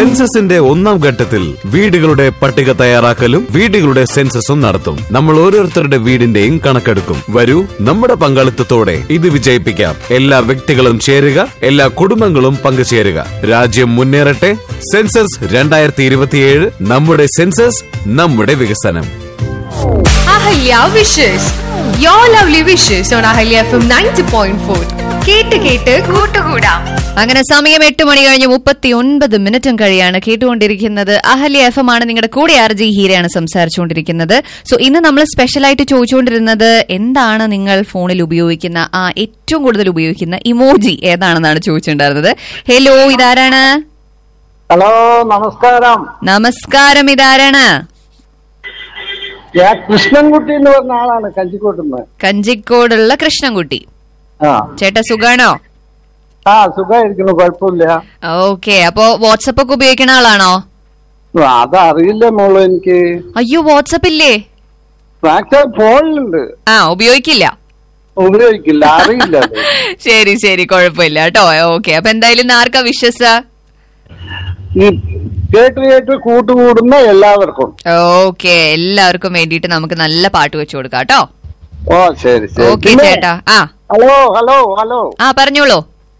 സെൻസസിന്റെ ഒന്നാം ഘട്ടത്തിൽ വീടുകളുടെ പട്ടിക തയ്യാറാക്കലും വീടുകളുടെ സെൻസസും നടത്തും നമ്മൾ ഓരോരുത്തരുടെ വീടിന്റെയും കണക്കെടുക്കും വരൂ നമ്മുടെ പങ്കാളിത്തത്തോടെ ഇത് വിജയിപ്പിക്കാം എല്ലാ വ്യക്തികളും ചേരുക എല്ലാ കുടുംബങ്ങളും പങ്കുചേരുക രാജ്യം മുന്നേറട്ടെ സെൻസസ് രണ്ടായിരത്തി ഇരുപത്തിയേഴ് നമ്മുടെ സെൻസസ് നമ്മുടെ വികസനം Ahalya wishes your lovely wishes on Ahalya F M ninety point four കേട്ട് കേട്ട് കൂട്ടുകൂടാം അങ്ങനെ സമയം എട്ട് മണി കഴിഞ്ഞ് മുപ്പത്തി ഒൻപത് മിനിറ്റും കഴിയാണ് കേട്ടുകൊണ്ടിരിക്കുന്നത് അഹല്യ എഫ് എം ആണ് നിങ്ങളുടെ കൂടെ ആർ ജി ഹീരയാണ് സംസാരിച്ചുകൊണ്ടിരിക്കുന്നത് സോ ഇന്ന് നമ്മൾ സ്പെഷ്യലായിട്ട് ചോദിച്ചുകൊണ്ടിരുന്നത് എന്താണ് നിങ്ങൾ ഫോണിൽ ഉപയോഗിക്കുന്ന ആ ഏറ്റവും കൂടുതൽ ഉപയോഗിക്കുന്ന ഇമോജി ഏതാണെന്നാണ് ചോദിച്ചിട്ടുണ്ടായിരുന്നത് ഹലോ ഇതാരാണ് ഹലോ നമസ്കാരം നമസ്കാരം ഇതാരാണ് ഞാൻ കൃഷ്ണൻകുട്ടി എന്ന് പറഞ്ഞ ആളാണ് കഞ്ചിക്കോട്ടുന്ന് കഞ്ചിക്കോടുള്ള കൃഷ്ണൻകുട്ടി ആ ചേട്ടാ സുഖാണോ ആ സുഖമായിരിക്കുന്നു കുഴപ്പമില്ല ഓക്കെ അപ്പോ വാട്സപ്പ് ഒക്കെ ഉപയോഗിക്കുന്ന ആളാണോ ആ, അതറിയില്ല മോള് എനിക്ക് അയ്യോ വാട്സപ്പ് ഇല്ലേ മാക്സിമം ഫോണിലുണ്ട് ആ ഉപയോഗിക്കില്ല ഉപയോഗിക്കില്ല അറിയില്ല അത്. ശരി ശരി കുഴപ്പമില്ല കേട്ടോ ഓക്കെ അപ്പൊ എന്തായാലും ഇന്ന് ആർക്കാ വിശ്വസ ഈ കേട്ട് കേട്ട് കൂട്ടുകൂടുന്ന എല്ലാവർക്കും ഓക്കെ എല്ലാവർക്കും വേണ്ടിയിട്ട് നമുക്ക് നല്ല പാട്ട് വെച്ചു കൊടുക്കാം കേട്ടോ ഓ ശരി ശരി ഓക്കെ പിന്നെ, ചേട്ടാ ആ ഹലോ ഹലോ ഹലോ ആ പറഞ്ഞോളൂ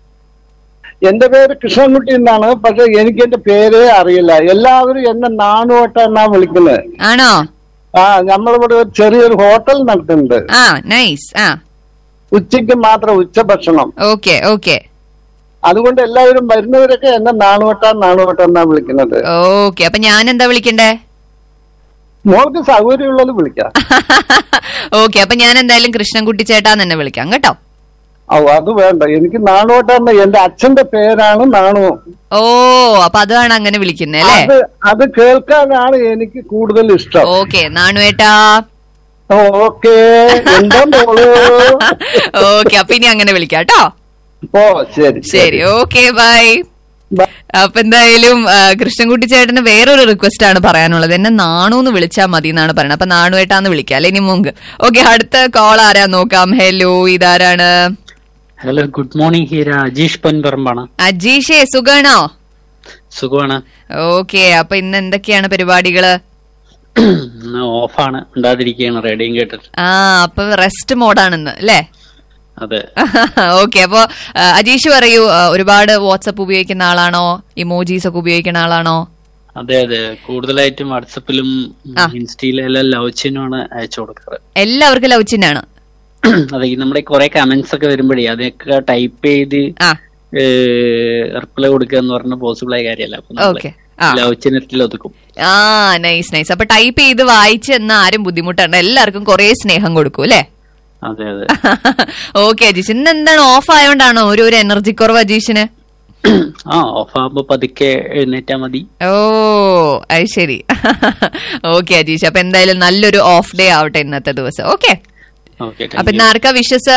എന്റെ പേര് കൃഷ്ണൻകുട്ടി എന്നാണ് പക്ഷെ എനിക്ക് എന്റെ പേരേ അറിയില്ല എല്ലാവരും എന്നെ നാണുവട്ട എന്നാ വിളിക്കുന്നത് ആണോ ആ നമ്മളിവിടെ ഒരു ചെറിയൊരു ഹോട്ടൽ നടത്തുന്നുണ്ട് ആ നൈസ് ആ ഉച്ചയ്ക്ക് മാത്രം ഉച്ചഭക്ഷണം ഓക്കെ ഓക്കെ അതുകൊണ്ട് എല്ലാവരും വരുന്നവരൊക്കെ എന്നെ നാണുവട്ട നാണുവട്ട എന്നാ വിളിക്കുന്നത് ഓക്കെ അപ്പൊ ഞാൻ എന്താ വിളിക്കണ്ടേ മോൾക്ക് സൗകര്യമുള്ളത് വിളിക്കാം ഓക്കെ അപ്പൊ ഞാൻ എന്തായാലും കൃഷ്ണൻകുട്ടി ചേട്ടാന്ന് തന്നെ വിളിക്കാം കേട്ടോ ഓ അത് വേണ്ട എനിക്ക് നാണുവട്ട എന്ന എന്റെ അച്ഛന്റെ പേരാണ് നാണു ഓ അപ്പൊ അതാണ് അങ്ങനെ വിളിക്കുന്നത് അല്ലേ അത് അത് കേൾക്കാനാണ് എനിക്ക് കൂടുതൽ ഇഷ്ടം ഓക്കെ നാണുവേട്ടാ ഓക്കെ എന്താ മോള് ഓക്കെ അപ്പൊ ഇനി അങ്ങനെ വിളിക്കാം കേട്ടോ ഓ ശരി ശരി ഓക്കെ ബൈ Bye. അപ്പൊ എന്തായാലും ആ, കൃഷ്ണൻകുട്ടി ചേട്ടന് വേറൊരു റിക്വസ്റ്റ് ആണ് പറയാനുള്ളത് എന്നെ നാണൂന്ന് വിളിച്ചാൽ മതി എന്നാണ് പറയുന്നത് അപ്പൊ നാണുവേട്ടാന്ന് വിളിക്കാം അല്ലെ ഇനി മുങ്ക് ഓക്കെ അടുത്ത കോൾ ആരാ നോക്കാം ഹലോ ഇതാരാണ് hello good morning Heera Ajeesh പൊൻപറമ്പാണ് അജീഷേ സുഖാണോ സുഖമാണ് ഓക്കെ അപ്പൊ ഇന്ന് എന്തൊക്കെയാണ് പരിപാടികള് ഇന്ന് ഓഫാണ് ഉണ്ടാതിരിക്കുകയാണ് റേഡിയോയും കേട്ടിട്ട് ആ അപ്പൊ റെസ്റ്റ് മോഡാണെന്ന് അല്ലേ അതെ ഓക്കെ അപ്പൊ ആ, അജീഷ് പറയൂ ആ, ഒരുപാട് വാട്സപ്പ് ഉപയോഗിക്കുന്ന ആളാണോ ഇമോജീസ് ഒക്കെ ഉപയോഗിക്കുന്ന ആളാണോ അതെ അതെ കൂടുതലായിട്ടും വാട്സപ്പിലും ആ. ഇൻസ്റ്റയിലും എല്ലാം ലവ് ചിഹ്നമാണ് അയച്ചു കൊടുക്കാറ് എല്ലാവർക്കും ലൗച്ചിനാണ് അതെ ഈ നമ്മുടെ കുറെ കമന്റ്സ് ഒക്കെ വരുമ്പോഴേ അതൊക്കെ ടൈപ്പ് ചെയ്ത് ആ റിപ്ലൈ കൊടുക്കുക എന്ന് പറഞ്ഞ പോസിബിൾ ആയ കാര്യമല്ല അപ്പൊ Okay. ആ. ലവ് ചിഹ്നത്തിൽ ഒതുക്കും ആ നൈസ് നൈസ് അപ്പൊ ടൈപ്പ് ചെയ്ത് വായിച്ച് എന്നാ ആരും ബുദ്ധിമുട്ടുണ്ട് എല്ലാവർക്കും കുറെ സ്നേഹം കൊടുക്കും അല്ലേ അതെ അതെ ഓക്കെ അജീഷ് ഇന്ന് എന്താണ് ഓഫ് ആയോണ്ടാണോ ഒരു ഒരു എനർജി കുറവ് അജീഷിന് ആ ഓഫ് ആകുമ്പോ പതുക്കെ എഴുന്നേറ്റാ മതി ഓ അത് ശരി ഓക്കെ അജീഷ് അപ്പൊ എന്തായാലും നല്ലൊരു ഓഫ് ഡേ ആവട്ടെ ഇന്നത്തെ ദിവസം ഓക്കെ ഓക്കെ അപ്പൊ ഇന്ന് ആർക്കാ വിഷസ്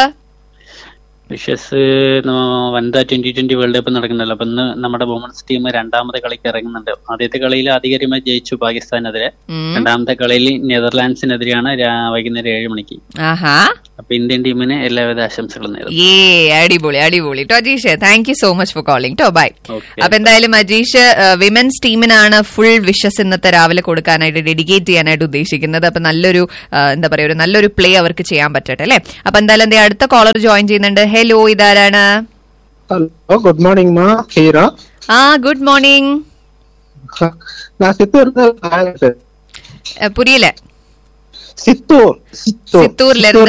വിഷസ് വനിതാ ട്വന്റി ട്വന്റി വേൾഡ് കപ്പ് നടക്കുന്നുണ്ടല്ലോ അപ്പൊ ഇന്ന് നമ്മുടെ വുമൺസ് ടീം രണ്ടാമത്തെ കളിക്ക് ഇറങ്ങുന്നുണ്ട് ആദ്യത്തെ കളിയിൽ ആധികാരികമായി ജയിച്ചു പാകിസ്ഥാനെതിരെ രണ്ടാമത്തെ കളിയിൽ നെതർലാൻഡ്സിനെതിരെയാണ് രാ- വൈകുന്നേരം ഏഴ് മണിക്ക് ആഹാ അപ്പൊ ഇന്ത്യൻ ടീമിന് എല്ലാവിധ ആശംസകളും നേരുന്നു ഏ അടിപൊളി അടിപൊളി ടോ Ajeesh thank you so much for calling ടോ ബൈ Okay. അപ്പൊ എന്തായാലും അജീഷ് വിമൻസ് ടീമിനാണ് ഫുൾ വിഷസ് ഇന്നത്തെ രാവിലെ കൊടുക്കാനായിട്ട് ഡെഡിക്കേറ്റ് ചെയ്യാനായിട്ട് ഉദ്ദേശിക്കുന്നത് അപ്പൊ നല്ലൊരു ആ, എന്താ പറയാ ഒരു നല്ലൊരു പ്ലേ അവർക്ക് ചെയ്യാൻ പറ്റട്ടെ അല്ലെ അപ്പൊ എന്തായാലും ദേ അടുത്ത കോളർ ജോയിൻ ചെയ്യുന്നുണ്ട് ഹലോ ഇതാരാണ് hello good morning ma'am Heera ആ ഗുഡ് മോർണിംഗ് ನಾ ಸಿತ್ತೂರ್ പുരിയിലെ சித்தூர் சித்தூர் சித்தூர்ல இருந்து